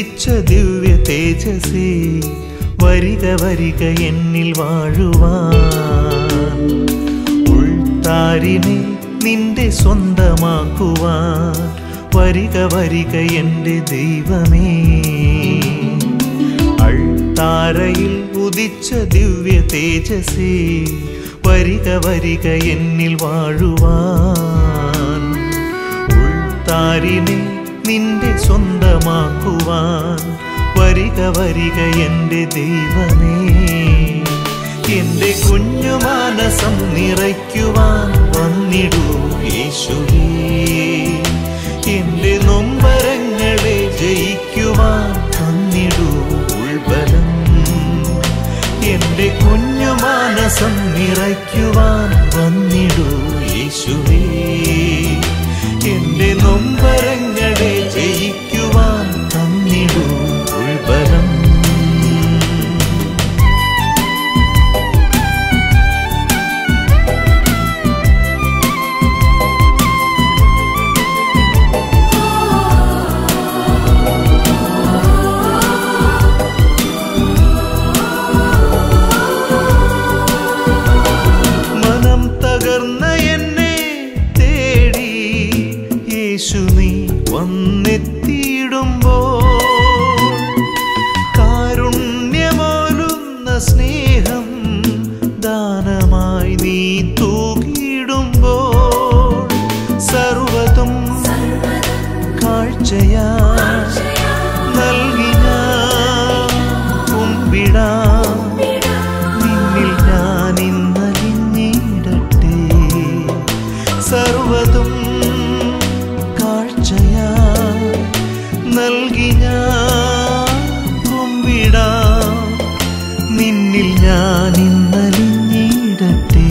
ഉദിച്ച ദിവ്യ തേജസേ വരിക വരിക എന്നിൽ വാഴുവാൻ ഉൾത്താരിനെ നിന്റെ സ്വന്തമാക്കുവാൻ വരിക വരിക എൻ്റെ ദൈവമേ അൾത്താരയിൽ ഉദിച്ച ദിവ്യ തേജസേ വരിക വരിക എന്നിൽ വാഴുവാൻ ഉൾത്താരിനെ നിന്റെ സ്വന്തമാക്കുവാൻ വരിക വരിക എൻ്റെ ദൈവമേ എൻ്റെ കുഞ്ഞു മാനസം നിറയ്ക്കുവാൻ വന്നിടൂ യേശുവേ എൻ്റെ നൊമ്പരങ്ങളെ ജയിക്കുവാൻ തന്നിടൂ ഉൾബലം എൻ്റെ കുഞ്ഞു മാനസം നിറയ്ക്കുവാൻ വന്നിടൂ യേശുവേ എൻ്റെ നൊമ്പരങ്ങളെ ജയിക്കുവാൻ തന്നിടൂ ഉൾബലം മനം തകർന്ന എന്നെ തേടി യേശു നീ വന്നെത്തിയിടുമ്പോൾ കാരുണ്യമോലുന്ന സ്നേഹം ദാനമായി നീ തൂകിയിടുമ്പോൾ സർവതും കാഴ്ചയാ നൽകി ഞാൻ കുമ്പിടാം നിന്നിൽ ഞാൻ ഇന്നലിഞ്ഞിടട്ടെ സർവതും കാഴ്ചയാ നൽകി ഞാൻ കുമ്പിടാം നിന്നിൽ ഞാൻ ഇന്നലിഞ്ഞിടട്ടെ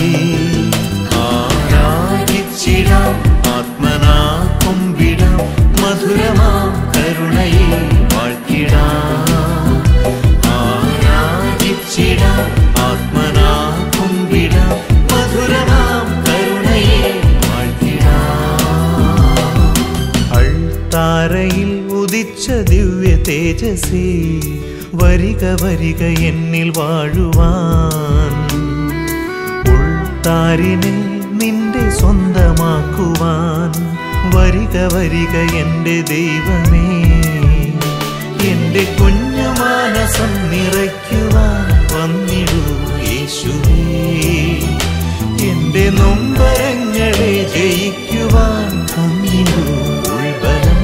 ആരാധിച്ചിടാം ആത്മനാ കുമ്പിടാം മധുരമാ കരുണയെ വാഴ്ത്തിടാം ആരാധിച്ചിടാം ആത്മനാ കുമ്പിടാം മധുരമാം കരുണയെ വാഴ്ത്തിടാം അൾത്താരയിൽ ഉദിച്ച ദിവ്യ തേജസേ വരിക വരിക എന്നിൽ വാഴുവാൻ ഉൾത്താരിനെ നിന്റെ സ്വന്തമാക്കുവാൻ വരിക വരിക എൻ്റെ ദൈവമേ എൻ്റെ കുഞ്ഞു മാനസം നിറയ്ക്കുവാൻ വന്നിടൂ യേശുവേ എൻ്റെ നൊമ്പരങ്ങളെ ജയിക്കുവാൻ തന്നിടൂ ഉൾബലം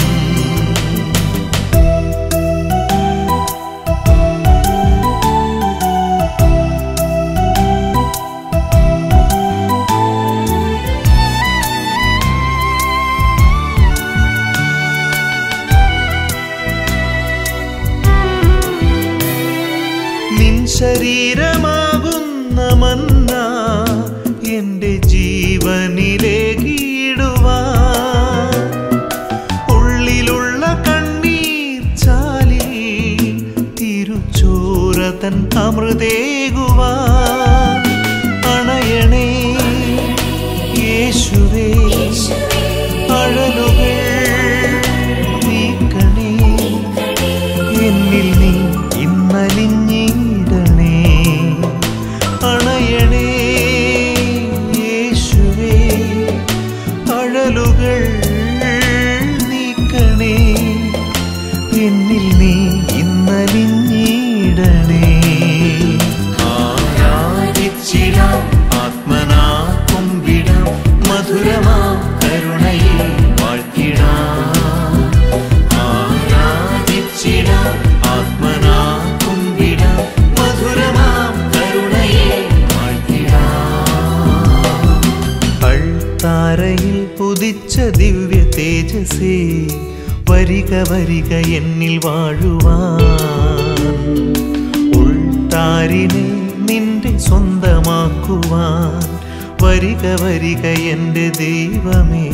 നിൻ ശരീരമാകുന്ന മന്ന എൻ്റെ ജീവനിലേകിടുവാൻ ഉള്ളിലുള്ള കണ്ണീർ ചാലിൽ തിരുച്ചോര തൻ അമൃതേകുവാൻ അണയണേ യേശുവേ അഴലുകൾ നീക്കണേ എന്നിൽ നീ ഇന്നലിഞ്ഞിടണേ അണയണേ യേശുവേ അഴലുകൾ നീക്കണേ എന്നിൽ നീ ഇന്നലിഞ്ഞിടണേ ആരാധിച്ചിടാം ആത്മനാ കുമ്പിടാം മധുരമാ കരുണയെ വാഴ്ത്തിടാം ആരാധിച്ചിടാം ആത്മനാ കുമ്പിടാം മധുരമാം കരുണയെ വാഴ്ത്തിടാം അൾത്താരയിൽ ഉദിച്ച ദിവ്യ തേജസേ വരിക വരിക എന്നിൽ വാഴുവാൻ ഉൾത്താരിനെ നിന്റെ സ്വന്തമാക്കുവാൻ വരിക വരിക എൻ്റെ ദൈവമേ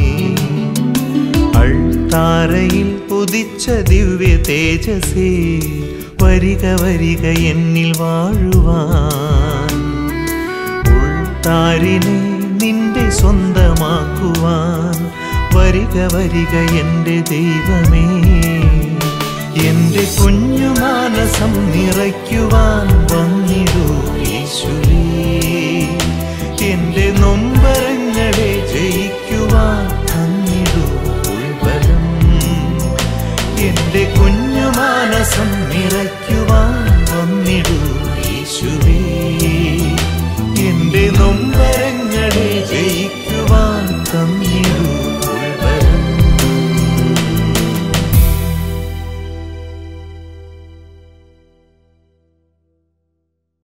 അൾത്താരയിൽ ഉദിച്ച ദിവ്യ തേജസേ വരിക വരിക എന്നിൽ വാഴുവാൻ ഉൾത്താരിനെ നിന്റെ സ്വന്തമാക്കുവാൻ വരിക വരിക എൻ്റെ ദൈവമേ എന്റെ കുഞ്ഞു മാനസം നിറയ്ക്കുവാൻ വന്നിടൂ